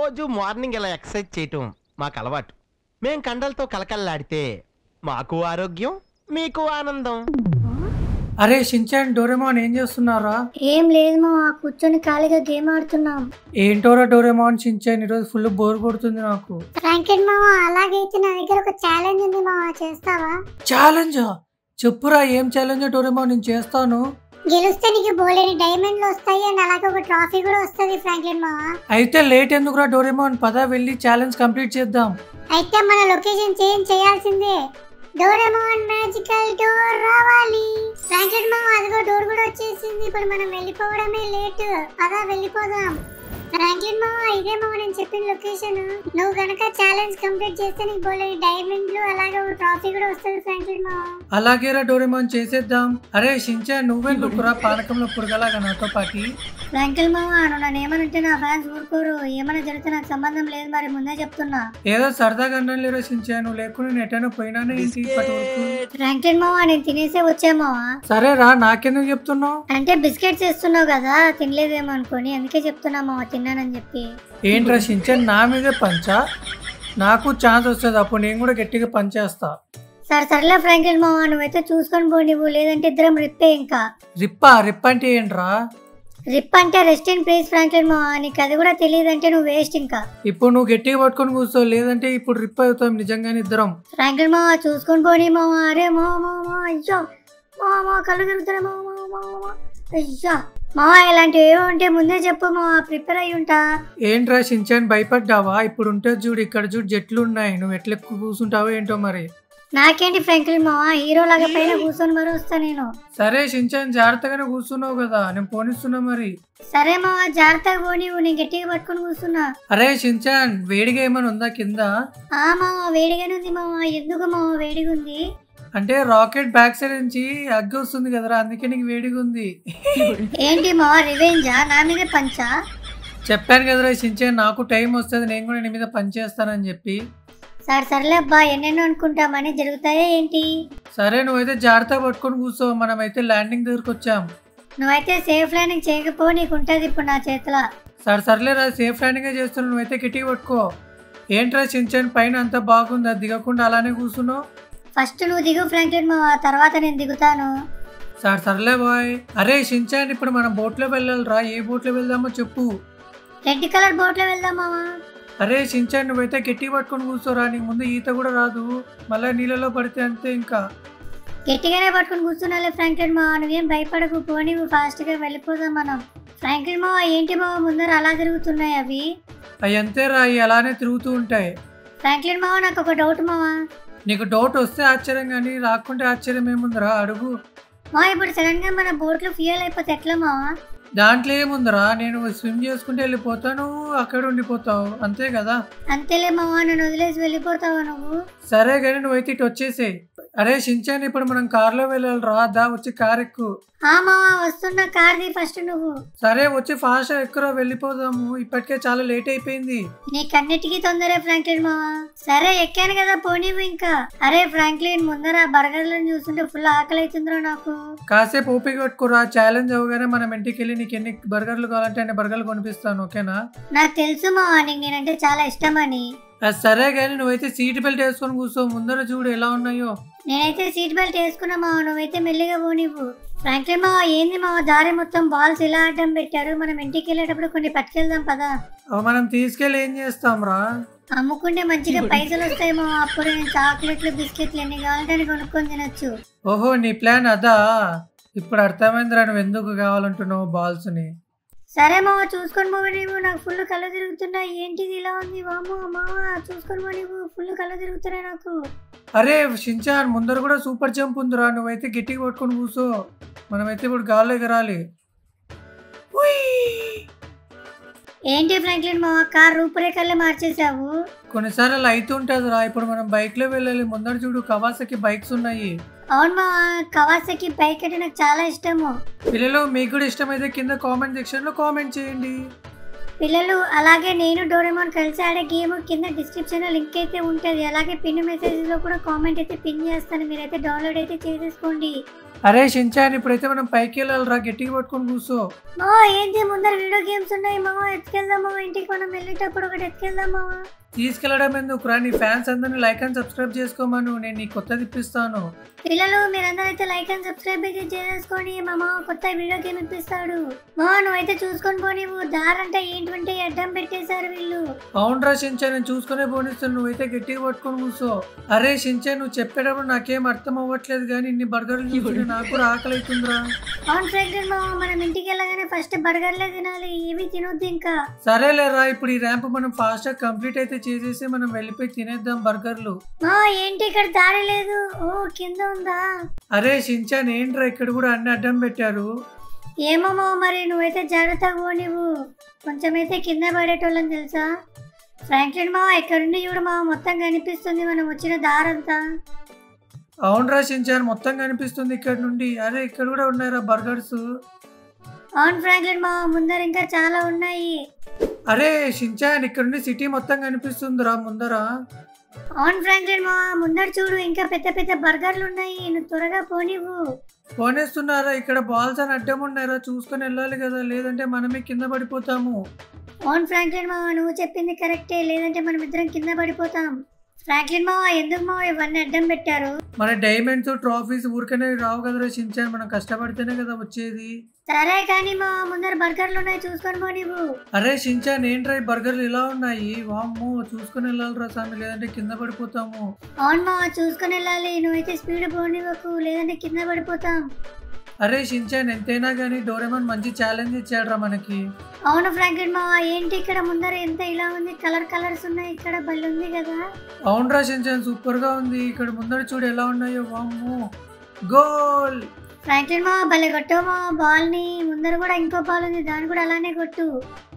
రోజు మార్నింగ్ ఇలా ఎక్సర్సైజ్ చేయటం మాకు అలవాటు మేం కండలతో కలకల్లాడితే మాకు ఆరోగ్యం మీకు ఆనందం అరే షించాన్ డోరేమాన్ ఏం చేస్తున్నారా ఏం లేదు మా కూర్చొని ఖాళీగా గేమ్ ఆడుతున్నాం ఏంటోరా డోరేమాన్ షించాన్ ఈరోజు ఫుల్ బోర్ కొడుతుంది నాకు ఫ్రాంకెన్ మామ అలాగైతే నా దగ్గర ఒక ఛాలెంజ్ ఉంది మామ చేస్తావా ఛాలెంజా చెప్పురా ఏం ఛాలెంజ్ డోరేమాన్ నేను చేస్తాను గెలిస్తే నీకు బోలేని డైమండ్లు వస్తాయి అండ్ అలాగే ఒక ట్రాఫీ కూడా వస్తుంది ఫ్రాంక్లిన్ మామ అయితే లేట్ ఎందుకురా డోరేమాన్ పద వెళ్ళి ఛాలెంజ్ కంప్లీట్ చేద్దాం అయితే మన లొకేషన్ చేంజ్ చేయాల్సిందే డోరెమోన్ మ్యాజికల్ డోర్ రావాలి ఫ్రాంక్లిన్ మామ అదిగో డోర్ కూడా వచ్చేసింది ఇప్పుడు మనం వెళ్ళిపోవడమే లేట్ పదా వెళ్ళిపోదాం ఫ్రాంక్లిన్ మామ ఇదే మామ నేను చెప్పిన లొకేషన్ నువ్వు గనక ఛాలెంజ్ కంప్లీట్ చేస్తే నీకు బోలేని డైమండ్లు అలాగే ఒక ట్రాఫీ కూడా వస్తుంది ఫ్రాంక్లిన్ మామ అలాగేరా డోరేమాన్ చేసేద్దాం అరే షించాన్ నువ్వెందుకురా పానకంలో పురగలాగా నాతో పాటి ఫ్రాంకిల్ మామ నువ్వు నన్ను ఏమనంటే నా ఫ్యాన్స్ ఊరుకోరు ఏమైనా జరిగితే నాకు సంబంధం లేదు మరి ముందే చెప్తున్నా ఏదో సరదాగా అన్నాను లేరా షించాన్ నువ్వు లేకుండా నేను ఎటైనా పోయినానే ఏంటి ఇప్పటి వరకు ఫ్రాంక్లిన్ మామ నేను తినేసే వచ్చా మామ సరేరా నాకెందుకు చెప్తున్నావు అంటే బిస్కెట్స్ ఇస్తున్నావు కదా తినలేదేమో అనుకోని అందుకే చెప్తున్నా మామ తిన్నానని చెప్పి ఏంట్రా షించాన్ నా మీదే పంచా నాకు ఛాన్స్ వస్తుంది అప్పుడు నేను కూడా గట్టిగా పంచేస్తా సరే సర్లే ఫ్రాంకిల్ మామ నువ్వైతే చూసుకొని పో నువ్వు లేదంటే ఇద్దరం రిప్పే ఇంకా రిప్పా రిప్ అంటే ఏంట్రా రిప్ అంటే రెస్ట్ ఇన్ ప్లేస్ ఫ్రాంక్లిన్ మామ నీకు అది కూడా తెలియదంటే నువ్వు వేస్ట్ ఇంకా ఇప్పుడు నువ్వు గట్టిగా పట్టుకొని కూర్చో లేదంటే ఇప్పుడు రిప్ అవుతాం నిజంగానే ఇద్దరం ఫ్రాంకిల్ మామ చూసుకొని పోనీ మామ అరే మామ మామ అయ్యో మామ కళ్ళు తిరుగుతున్నాయి మామ మామ మామ అయ్యో మామ ఇలాంటివి ఏమో ఉంటే ముందే చెప్పు మామ ప్రిపేర్ అయి ఉంటా ఏంట్రా షించాన్ భయపడ్డావా ఇప్పుడు ఉంటే చూడు ఇక్కడ చూడు జట్లు ఉన్నాయి నువ్వు ఎట్లా ఎక్కువ కూర్చుంటావో ఏంటో మరి నాకేంటి ఫ్రాంక్లిన్ మామ హీరో లాగా పైన కూర్చొని మరి వస్తా నేను సరే షించాన్ జాగ్రత్తగానే కూర్చున్నావు కదా నేను పోనిస్తున్నా మరి సరే మామ జాగ్రత్తగా పోనీ నేను గట్టిగా పట్టుకొని కూర్చున్నా అరే షించాన్ వేడిగా ఏమైనా ఉందా కింద ఆ మామ వేడిగానే ఉంది మామ ఎందుకు మామ వేడిగా ఉంది అంటే రాకెట్ బ్యాక్ సైడ్ నుంచి అగ్గి వస్తుంది కదరా అందుకే నీకు వేడిగా ఉంది ఏంటి మామ రివెంజా నా మీద పంచా చెప్పాను కదరా షించాన్ నాకు టైం వస్తుంది నేను కూడా నీ మీద పనిచేస్తానని చెప్పి సరే సర్లే అబ్బా ఎన్నెన్నో అనుకుంటామని జరుగుతాయా ఏంటి సరే నువ్వైతే జాగ్రత్తగా పట్టుకొని కూర్చో మనమైతే ల్యాండింగ్ దగ్గరకు వచ్చాం నువ్వైతే సేఫ్ ల్యాండింగ్ చేయకపో నీకు ఉంటుంది ఇప్పుడు నా చేతిలో సరే సర్లేరా సేఫ్ ల్యాండింగే చేస్తున్నావు నువ్వైతే కిటికీ పట్టుకో ఏంట్రా షించాన్ పైన అంత బాగుంది అది దిగకుండా అలానే కూర్చున్నావు ఫస్ట్ నువ్వు దిగు ఫ్రాంక్లిన్ మామ తర్వాత నేను దిగుతాను సార్ సర్లే బాయ్ అరే షించాన్ ఇప్పుడు మనం బోట్లో వెళ్ళాలిరా ఏ బోట్లో వెళ్దామో చెప్పు రెడ్ కలర్ బోట్ లో వెళ్దాం మామ అరే షించాన్ నువ్వైతే గట్టి పట్టుకొని కూర్చోరా నీకు ముందు ఈత కూడా రాదు మళ్ళీ నీళ్ళలో పడితే అంతే ఇంకా గట్టిగానే పట్టుకుని కూర్చున్నాలే ఫ్రాంక్లిన్ మామ నువ్వేం భయపడకు పోనీ నువ్వు ఫాస్ట్ గా వెళ్ళిపోదాం మనం ఫ్రాంక్లిన్ మామ ఏంటి మామ ముందర అలా తిరుగుతున్నాయి అవి అవి అంతేరా అవి అలానే తిరుగుతూ ఉంటాయి ఫ్రాంక్లిన్ మామ నాకు ఒక డౌట్ మామ నీకు డౌట్ వస్తే ఆశ్చర్యం కానీ రాకుంటే ఆశ్చర్యం ఏముందిరా అడుగు మా ఇప్పుడు సడన్ గా మన బోట్ లో ఫ్యూయల్ అయిపోతే ఎట్లా మామ దాంట్లో ఏముందిరా నేను స్విమ్ చేసుకుంటే వెళ్ళిపోతాను అక్కడ ఉండిపోతావు అంతే కదా అంతేలే మామ నన్ను వదిలేసి వెళ్ళిపోతావా నువ్వు సరే కానీ నువ్వైతే ఇటు వచ్చేసేయ్ అరే షించాన్ ఇప్పుడు మనం కార్లో వెళ్ళాలి రా దా వచ్చి కార్ ఎక్కు ఆ మామ వస్తున్న కార్ ది ఫస్ట్ నువ్వు సరే వచ్చి ఫాస్ట్ ఎక్కువ వెళ్ళిపోదాము ఇప్పటికే చాలా లేట్ అయిపోయింది నీకన్నిటికీ తొందరే ఫ్రాంక్లిన్ మామ సరే ఎక్కాను కదా పోనీవు ఇంకా అరే ఫ్రాంక్లిన్ ముందర బర్గర్లను చూస్తుంటే ఫుల్ ఆకలి అవుతుందిరా నాకు కాసేపు ఓపిక పెట్టుకురా ఛాలెంజ్ అవగానే మనం ఇంటికి వెళ్ళి నీకు ఎన్ని బర్గర్లు కావాలంటే అన్ని బర్గర్లు కొనిపిస్తాను ఓకేనా నాకు తెలుసు మామ నీకు నేనంటే చాలా ఇష్టమని అది సరే కానీ నువ్వైతే సీట్ బెల్ట్ వేసుకొని కూర్చో ముందర చూడు ఎలా ఉన్నాయో నేనైతే సీట్ బెల్ట్ వేసుకున్నా మావ నువ్వైతే మెల్లిగా పోనివ్వు ఫ్రాంక్లిన్ మావ ఏంది మావ దారి మొత్తం బాల్స్ ఇలా అడ్డం పెట్టారు మనం ఇంటికి వెళ్ళేటప్పుడు కొన్ని పట్టుకెళ్దాం పదా అవి మనం తీసుకెళ్ళి ఏం చేస్తాం రా అమ్ముకుంటే మంచిగా పైసలు వస్తాయి మావ అప్పుడు నేను చాక్లెట్లు బిస్కెట్లు ఎన్ని కావాలంటే అన్ని కొనుక్కొని తినొచ్చు ఓహో నీ ప్లాన్ అదా ఇప్పుడు అర్థమైందిరా నువ్వు ఎందుకు కావాలంటున్నావు బాల్స్ని సరే మావ చూసుకొని పోవు నీవు నాకు ఫుల్ కళ్ళు తిరుగుతున్నాయి ఏంటిది ఇలా ఉంది వామో మావ చూసుకొని పో నీవు ఫుల్ కళ్ళు తిరుగుతున్నాయి నాకు అరే షించాన్ ముందర కూడా సూపర్ జంప్ ఉందిరా నువ్వైతే గట్టిగా పట్టుకొని కూర్చో మనమైతే ఇప్పుడు గాల్లో ఎగరాలి ఉయ్! ఏంటి ఫ్రాంక్లిన్ మావ కార్ రూపురేఖలే మార్చేసావు కొన్నిసార్లు అలా అవుతుంటుంది రా ఇప్పుడు మనం బైక్లో వెళ్ళాలి ముందర చూడు కవాసకి బైక్స్ ఉన్నాయి అవును మావ కవాసకి బైక్ అంటే నాకు చాలా ఇష్టము పిల్లలు మీకు కూడా ఇష్టమైతే కింద కామెంట్ సెక్షన్లో కామెంట్ చేయండి పిల్లలు అలాగే నేను డోరేమోన్ కలిసి ఆడే గేమ్ కింద డిస్క్రిప్షన్ లో లింక్ అయితే ఉంటుంది అలాగే పిన్ మెసేజ్ లో కూడా కామెంట్ అయితే పిన్ చేస్తాను మీరైతే డౌన్లోడ్ అయితే చేసేసుకోండి అరే షించాన్ ఇప్పుడైతే మనం పైకి వెళ్ళాలిరా గట్టిగా పట్టుకొని కూర్చో మా ఏంటి ముందర వీడియో గేమ్స్ ఉన్నాయి మామ ఎత్తుకెళ్దాం మామ ఇంటికి మనం వెళ్ళేటప్పుడు ఒకటి ఎత్తుకెళ్దాం మామ తీసుకెళ్ళడం ఎందుకు రా నీ ఫ్యాన్స్ అందరినీ లైక్ అండ్ సబ్స్క్రైబ్ చేసుకోమను నేను నీ కొత్తది ఇప్పిస్తాను పిల్లలు మీరందరూ అయితే లైక్ అండ్ సబ్స్క్రైబ్ అయితే చేసేసుకొని మా మామ కొత్త వీడియో గేమ్ ఇప్పిస్తాడు మా నువ్వైతే చూసుకొని పోనీవు దారంటే ఏంటంటే అడ్డం పెట్టేశారు వీళ్ళు అవునరా షించా నేను చూసుకునే పోనిస్తాను నువ్వైతే గట్టిగా పట్టుకొని కూర్చో అరే షించా నువ్వు చెప్పేటప్పుడు నాకేం అర్థం అవ్వట్లేదు కానీ ఇన్ని బర్గర్లు చూసి నాకు కూడా ఆకలి అవుతుందిరా అవును ఫ్రెండ్ మామ మనం ఇంటికి వెళ్ళగానే ఫస్ట్ బర్గర్లే తినాలి ఏవి తినొద్దు ఇంకా సరేలేరా ఇప్పుడు ఈ ర్యాంప్ మనం ఫాస్ట్ గా కంప్లీట్ అయితే చేసేసి మనం వెళ్ళిపోయి తినేద్దాం బర్గర్లు మా ఏంటి ఇక్కడ దారి లేదు ఓ కింద ఉందా అరే షించాన్ ఏంట్రా ఇక్కడ కూడా అన్ని అడ్డం పెట్టారు ఏమో మామ మరి నువ్వైతే జాగ్రత్తగా పో నువ్వు కొంచెం అయితే కింద పడేటోళ్ళని తెలుసా ఫ్రాంక్లిన్ మామ ఎక్కడుండి చూడు మామ మొత్తం కనిపిస్తుంది మనం వచ్చిన దారంతా అవునరా షించాన్ మొత్తం కనిపిస్తుంది ఇక్కడ నుండి అరే ఇక్కడ కూడా ఉన్నారా బర్గర్స్ అవును ఫ్రాంక్లిన్ మామ ముందర ఇంకా చాలా ఉన్నాయి అరే షించాన్ ఇక్కడ నుండి సిటీ మొత్తం కనిపిస్తుందిరా ముందర అవును ఫ్రాంక్లిన్ మామ ముందర చూడు ఇంకా పెద్ద పెద్ద బర్గర్లు ఉన్నాయి నువ్వు త్వరగా పోనివ్వు పోనేస్తున్నారా ఇక్కడ బాల్స్ అని అడ్డం ఉన్నారా చూసుకొని వెళ్ళాలి కదా లేదంటే మనమే కింద పడిపోతాము అవును ఫ్రాంక్లిన్ మామ నువ్వు చెప్పింది కరెక్టే లేదంటే మనం ఇద్దరం కింద పడిపోతాం ఫ్రాంక్లిన్ మామ ఎందుకు మామ ఇవన్నీ అడ్డం పెట్టారు మన డైమండ్స్ ట్రాఫీస్ ఊరికనే రావు కదరా షించాన్ మనం కష్టపడితేనే కదా వచ్చేది సరే కానీ మా ముందర బర్గర్లు ఉన్నాయి చూసుకొని పో నువ్వు అరే షించాన్ ఏంట్రా ఈ బర్గర్లు ఇలా ఉన్నాయి వామ్మో చూసుకొని వెళ్ళాలిరా స్వామి లేదంటే కింద పడిపోతాము అవును మా చూసుకొని వెళ్ళాలి నువ్వైతే స్పీడ్ పోనివ్వకు లేదంటే కింద పడిపోతాం అరే షించాన్ ఎంతైనా కానీ డోరేమాన్ మంచి ఛాలెంజ్ ఇచ్చాడురా మనకి అవును ఫ్రాంక్లిన్ మా ఏంటి ఇక్కడ ముందర ఎంత ఇలా ఉంది కలర్ కలర్స్ ఉన్నాయి ఇక్కడ బల్లి ఉంది కదా అవునరా షించాన్ సూపర్ గా ఉంది ఇక్కడ ముందర చూడు ఎలా ఉన్నాయో వామ్మో గోల్ ఫ్రాంక్లిన్ మా భలే కొట్టు మా బాల్ ని ముందర కూడా ఇంకో బాల్ ఉంది దాన్ని కూడా అలానే కొట్టు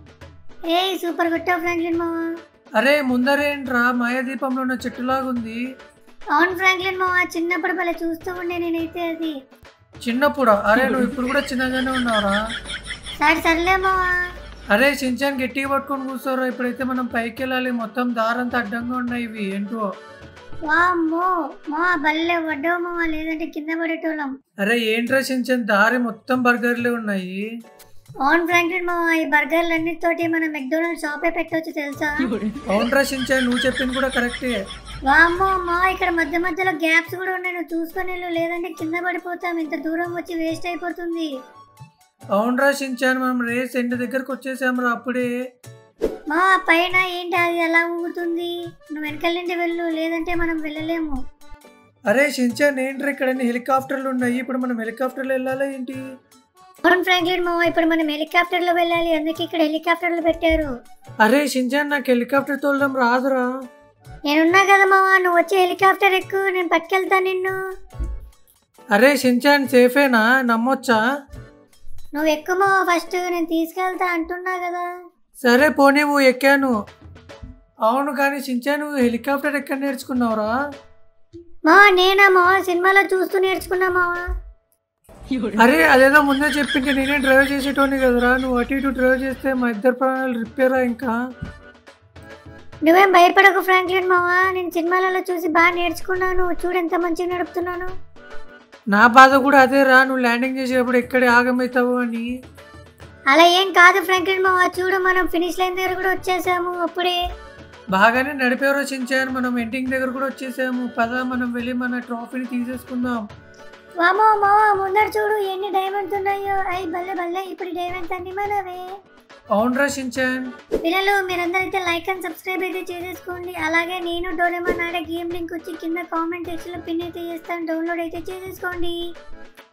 ఏయ్ సూపర్ కొట్టావు ఫ్రాంక్లిన్ మా అరే ముందరేంట్రా మాయాదీపంలో ఉన్న చెట్టులాగా ఉంది అవును ఫ్రాంక్లిన్ మా చిన్నప్పుడు భలే చూస్తూ ఉండే నేనైతే అది చిన్నప్పుడు అరే నువ్వు ఇప్పుడు కూడా చిన్నగానే ఉన్నావురా సరే సర్లే మావా అరే షించాన్ గట్టిగా పట్టుకొని కూర్చోరా ఇప్పుడైతే మనం పైకి వెళ్ళాలి మొత్తం దారంతా అడ్డంగా ఉన్నాయి ఇవి ఏంటో వామ్మో మా బల్లె వడ్డో మావా లేదంటే కింద పడేటోళ్ళం అరే ఏంట్రా షించాన్ దారి మొత్తం బర్గర్లే ఉన్నాయి అవును ఫ్రాంక్లిన్ మావా ఈ బర్గర్లు అన్నిటితోటి మనం మెక్డోనల్డ్ షాపే పెట్టొచ్చు తెలుసా అవునరా షించాన్ నువ్వు చెప్పింది కూడా కరెక్టే వామ్మో మా ఇక్కడ మధ్య మధ్యలో గ్యాప్స్ కూడా ఉన్నాయి నువ్వు చూసుకొని వెళ్ళు లేదంటే కింద పడిపోతాం ఇంత దూరం వచ్చి వేస్ట్ అయిపోతుంది అవునరా షించాన్ మనం రేస్ ఎండ్ దగ్గరకు వచ్చేసాంరా అప్పుడే మా పైన ఏంటి అది ఎలా ఊగుతుంది నువ్వు వెనకాల నుండి వెళ్ళు లేదంటే మనం వెళ్ళలేము అరే షించాన్ ఏంట్రా ఇక్కడ అన్ని హెలికాప్టర్లు ఉన్నాయి ఇప్పుడు మనం హెలికాప్టర్లు వెళ్ళాలా ఏంటి అవును ఫ్రాంక్లిన్ మావా ఇప్పుడు మనం హెలికాప్టర్లో వెళ్ళాలి అందుకే ఇక్కడ హెలికాప్టర్లు పెట్టారు అరే షించాన్ నాకు హెలికాప్టర్ తోలడం రాదురా నేనున్నా కదా మావా నువ్వు వచ్చి హెలికాప్టర్ ఎక్కువ నేను పట్టుకెళ్తా నిన్ను అరే షించాన్ సేఫేనా నమ్మొచ్చా నువ్వు ఎక్కువ మావా ఫస్ట్ నేను తీసుకెళ్తా అంటున్నా కదా సరే పోనీవు ఎక్కాను అవును కానీ షించాన్ నువ్వు హెలికాప్టర్ ఎక్కడ నేర్చుకున్నావురా మా నేనా మావా సినిమాలో చూస్తూ నేర్చుకున్నా మావా అరే అదేదో ముందే చెప్పింటే నేనే డ్రైవ్ చేసేటోని కదరా నువ్వు అటు ఇటు డ్రైవ్ చేస్తే మా ఇద్దరు ప్రాణాలు రిపేరా ఇంకా నువ్వేం భయపడకు ఫ్రాంక్లిన్ మావా నేను సినిమాలలో చూసి బాగా నేర్చుకున్నాను చూడు ఎంత మంచిగా నడుపుతున్నాను నా బాధ కూడా అదే రా నువ్వు ల్యాండింగ్ చేసేటప్పుడు ఎక్కడే ఆగమవుతావు అని అలా ఏం కాదు ఫ్రాంక్లిన్ మావా చూడు మనం ఫినిష్ లైన్ దగ్గర కూడా వచ్చేసాము అప్పుడే బాగానే నడిపేవరో చించాను మనం ఎండింగ్ దగ్గర కూడా వచ్చేసాము పద మనం వెళ్ళి మన ట్రాఫీని తీసేసుకుందాం వామో మావా ముందర చూడు ఎన్ని డైమండ్స్ ఉన్నాయో అయ్యి బల్లె బల్లె ఇప్పుడు డైమండ్స్ అన్ని మనవే అవునరా షించాన్ పిల్లలు మీరందరైతే లైక్ అండ్ సబ్స్క్రైబ్ అయితే చేసేసుకోండి అలాగే నేను డోరేమాన్ ఆడే గేమ్ లింక్ వచ్చి కింద కామెంట్ సెక్షన్ లో పిన్ అయితే చేస్తాను డౌన్లోడ్ అయితే చేసేసుకోండి